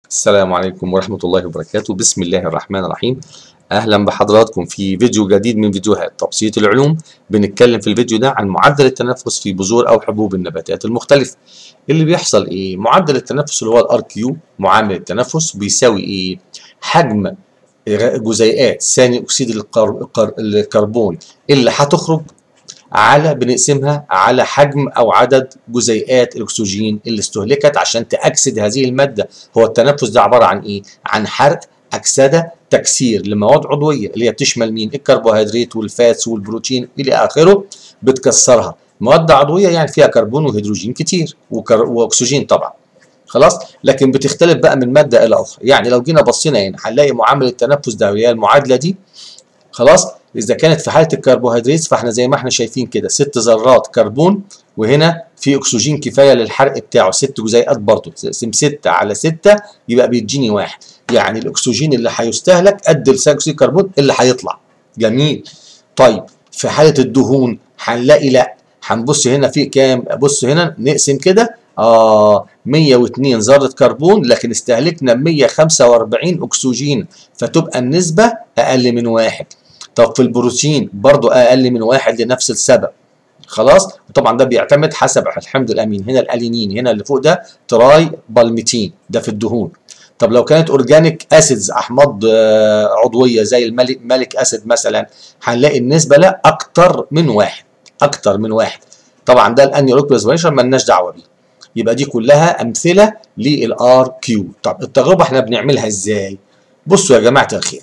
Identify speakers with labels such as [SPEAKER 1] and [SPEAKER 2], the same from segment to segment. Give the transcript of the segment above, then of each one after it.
[SPEAKER 1] السلام عليكم ورحمة الله وبركاته بسم الله الرحمن الرحيم أهلا بحضراتكم في فيديو جديد من فيديوهات تبسيط العلوم بنتكلم في الفيديو ده عن معدل التنفس في بذور أو حبوب النباتات المختلفة اللي بيحصل إيه معدل التنفس اللي هو الار كيو معامل التنفس بيساوي إيه حجم جزيئات ثاني أكسيد القر... القر... الكربون اللي هتخرج على بنقسمها على حجم او عدد جزيئات الاكسجين اللي استهلكت عشان تاكسد هذه الماده هو التنفس ده عباره عن ايه عن حرق اكسده تكسير لمواد عضويه اللي هي بتشمل مين الكربوهيدرات والفاتس والبروتين الى اخره بتكسرها مواد عضويه يعني فيها كربون وهيدروجين كتير وكر... واكسجين طبعا خلاص لكن بتختلف بقى من ماده الى اخرى يعني لو جينا بصينا هنا هنلاقي معامله التنفس ده هي المعادله دي خلاص اذا كانت في حاله الكربوهيدرات فاحنا زي ما احنا شايفين كده ست ذرات كربون وهنا في اكسجين كفايه للحرق بتاعه ست جزيئات برضه سم 6 على 6 يبقى بيديني واحد يعني الاكسجين اللي هيستهلك قد ثاني اكسيد الكربون اللي هيطلع جميل طيب في حاله الدهون هنلاقي لا هنبص هنا في كام بص هنا نقسم كده اه 102 ذره كربون لكن استهلكنا 145 اكسجين فتبقى النسبه اقل من واحد طب في البروتين برضو اقل من واحد لنفس السبب خلاص وطبعا ده بيعتمد حسب الحمض الامين هنا الالينين هنا اللي فوق ده تراي بالميتين ده في الدهون طب لو كانت اورجانيك اسيدز احماض عضويه زي الملك مالك اسيد مثلا هنلاقي النسبه لا اكتر من واحد اكتر من واحد طبعا ده الانيروك ريسبيريشن مالناش دعوه بيه يبقى دي كلها امثله للار كيو طب التجربه احنا بنعملها ازاي بصوا يا جماعه الخير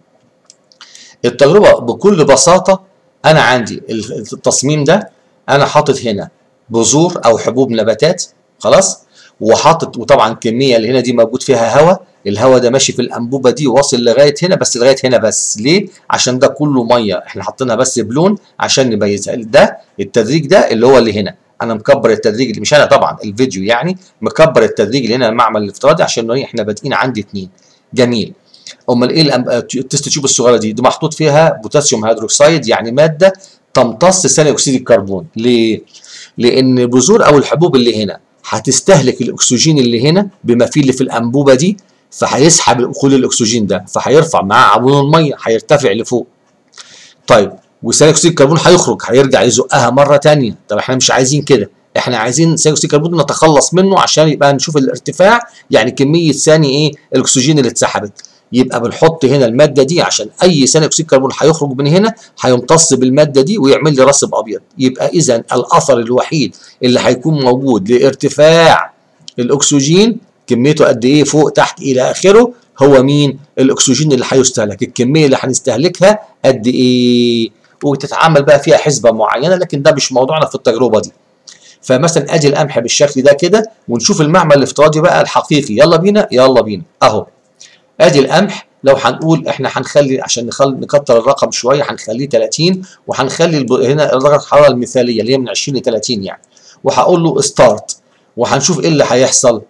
[SPEAKER 1] التجربه بكل بساطه انا عندي التصميم ده انا حاطط هنا بذور او حبوب نباتات خلاص وحاطط وطبعا الكميه اللي هنا دي موجود فيها هواء الهواء ده ماشي في الانبوبه دي واصل لغايه هنا بس لغايه هنا بس ليه عشان ده كله ميه احنا حاطينها بس بلون عشان نميزها ده التدريج ده اللي هو اللي هنا انا مكبر التدريج اللي مش انا طبعا الفيديو يعني مكبر التدريج اللي هنا المعمل الافتراضي عشان احنا بادئين عندي اتنين جميل امال ايه التست تيوب الصغيره دي دي محطوط فيها بوتاسيوم هيدروكسيد يعني ماده تمتص ثاني اكسيد الكربون ليه لان البذور او الحبوب اللي هنا هتستهلك الاكسجين اللي هنا بما فيه اللي في الانبوبه دي فهيسحب كل الاكسجين ده فهيرفع معاه عمود الميه هيرتفع لفوق طيب وثاني اكسيد الكربون هيخرج هيرجع يزقها مره ثانيه طب احنا مش عايزين كده احنا عايزين ثاني اكسيد الكربون نتخلص منه عشان يبقى نشوف الارتفاع يعني كميه ثاني ايه الاكسجين اللي اتسحبت يبقى بنحط هنا الماده دي عشان اي ثاني اكسيد الكربون هيخرج من هنا هيمتص بالماده دي ويعمل لي رصب ابيض يبقى اذا الاثر الوحيد اللي هيكون موجود لارتفاع الاكسجين كميته قد ايه فوق تحت الى اخره هو مين الاكسجين اللي هيستهلك الكميه اللي هنستهلكها قد ايه وتتعمل بقى فيها حسبه معينه لكن ده مش موضوعنا في التجربه دي فمثلا ادي القمح بالشكل ده كده ونشوف المعمل الافتراضي بقى الحقيقي يلا بينا يلا بينا اهو ادي القمح لو هنقول احنا هنخلي عشان نخل... نكتر الرقم شويه هنخليه 30 وهنخلي الب... هنا درجه الحراره المثاليه اللي هي من 20 ل 30 يعني وهقول له ستارت وهنشوف ايه اللي هيحصل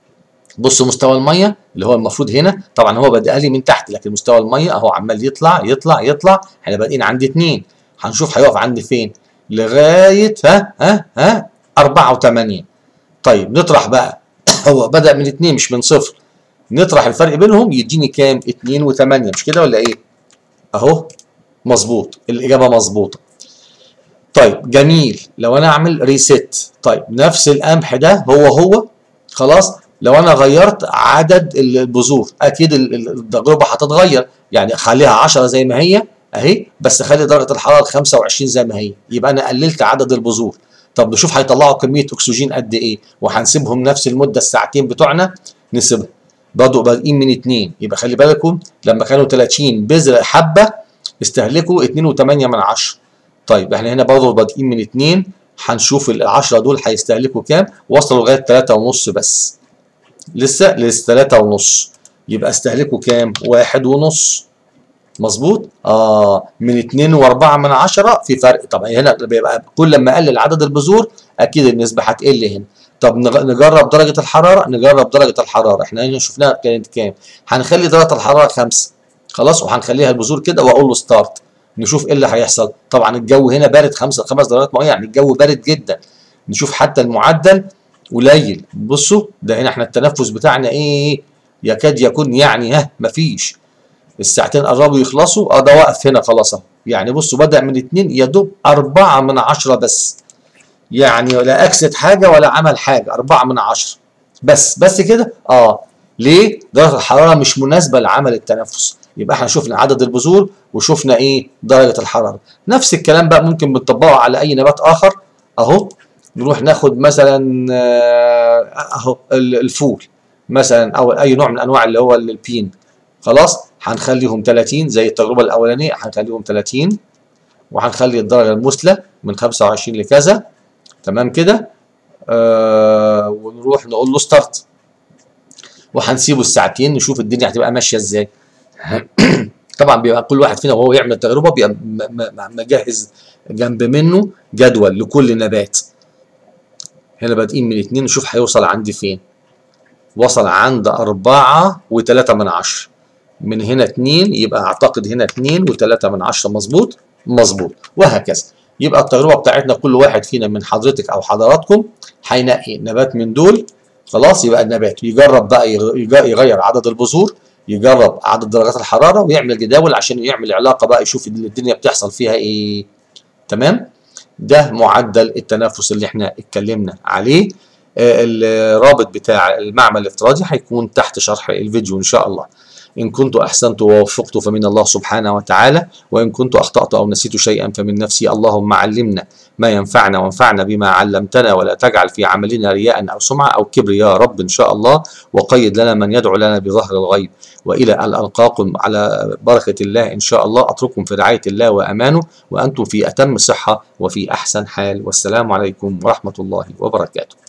[SPEAKER 1] بص مستوى الميه اللي هو المفروض هنا طبعا هو بادئ لي من تحت لكن مستوى الميه اهو عمال يطلع يطلع يطلع احنا بادئين عند 2 هنشوف هيقف عند فين لغايه ها ها ها 4 و8 طيب نطرح بقى هو بدا من 2 مش من صفر نطرح الفرق بينهم يديني كام 2 و8 مش كده ولا ايه اهو مظبوط الاجابه مظبوطه طيب جميل لو انا اعمل ريست طيب نفس القمح ده هو هو خلاص لو انا غيرت عدد البذور اكيد التجربه هتتغير يعني خليها 10 زي ما هي اهي بس خلي درجه الحراره 25 زي ما هي يبقى انا قللت عدد البذور طب نشوف هيطلعوا كميه اكسجين قد ايه وهنسيبهم نفس المده الساعتين بتوعنا نسيبهم برضه بادئين من 2 يبقى خلي بالكم لما كانوا 30 بذره حبه استهلكوا 2.8 من 10 طيب احنا هنا برضه بادئين من 2 هنشوف ال 10 دول هيستهلكوا كام وصلوا لغايه 3.5 بس لسه لسه 3.5 يبقى استهلكوا كام؟ واحد ونص مظبوط؟ اه من 2 و4 من 10 في فرق طبعا هنا بيبقى كل ما اقلل عدد البذور اكيد النسبه هتقل هنا طب نجرب درجة الحرارة نجرب درجة الحرارة احنا هنا شفناها كانت كام هنخلي درجة الحرارة خمسة خلاص وهنخليها البذور كده واقول له ستارت نشوف ايه اللي هيحصل طبعا الجو هنا بارد خمسة خمس درجات مئوية يعني الجو بارد جدا نشوف حتى المعدل قليل بصوا ده هنا احنا التنفس بتاعنا ايه يكاد يكون يعني ها مفيش الساعتين قربوا يخلصوا اه ده واقف هنا خلاص اهو يعني بصوا بدأ من اتنين يا دوب أربعة من عشرة بس يعني ولا أكسد حاجة ولا عمل حاجة أربعة من عشرة بس بس كده اه ليه؟ درجة الحرارة مش مناسبة لعمل التنفس يبقى احنا شفنا عدد البذور وشفنا ايه درجة الحرارة نفس الكلام بقى ممكن بنطبقه على أي نبات آخر أهو نروح ناخد مثلا آه، أهو ال- الفول مثلا أو أي نوع من أنواع اللي هو البين خلاص هنخليهم 30 زي التجربة الأولانية هنخليهم 30 وهنخلي الدرجة المثلى من 25 لكذا تمام كده آه ونروح نقول له ستارت وهنسيبه الساعتين نشوف الدنيا هتبقى ماشيه ازاي طبعا بيبقى كل واحد فينا وهو يعمل التجربه بيبقى م- م- مجهز جنب منه جدول لكل نبات هنا بادئين من اتنين نشوف هيوصل عندي فين وصل عند أربعة وتلاتة من عشرة من هنا اتنين يبقى أعتقد هنا اتنين وتلاتة من عشرة مظبوط مظبوط وهكذا يبقى التجربة بتاعتنا كل واحد فينا من حضرتك أو حضراتكم هينقي نبات من دول خلاص يبقى النبات يجرب بقى يغ- يغ- يغير عدد البذور يجرب عدد درجات الحرارة ويعمل جداول عشان يعمل علاقة بقى يشوف الدنيا بتحصل فيها ايه تمام ده معدل التنفس اللي احنا اتكلمنا عليه آه، الرابط بتاع المعمل الافتراضي هيكون تحت شرح الفيديو ان شاء الله إن كنت أحسنت ووفقت فمن الله سبحانه وتعالى وإن كنت أخطأت أو نسيت شيئا فمن نفسي اللهم علمنا ما ينفعنا وانفعنا بما علمتنا ولا تجعل في عملنا رياء أو سمعة أو كبر يا رب إن شاء الله وقيد لنا من يدعو لنا بظهر الغيب وإلى أن ألقاكم على بركة الله إن شاء الله أترككم في رعاية الله وأمانه وأنتم في أتم صحة وفي أحسن حال والسلام عليكم ورحمة الله وبركاته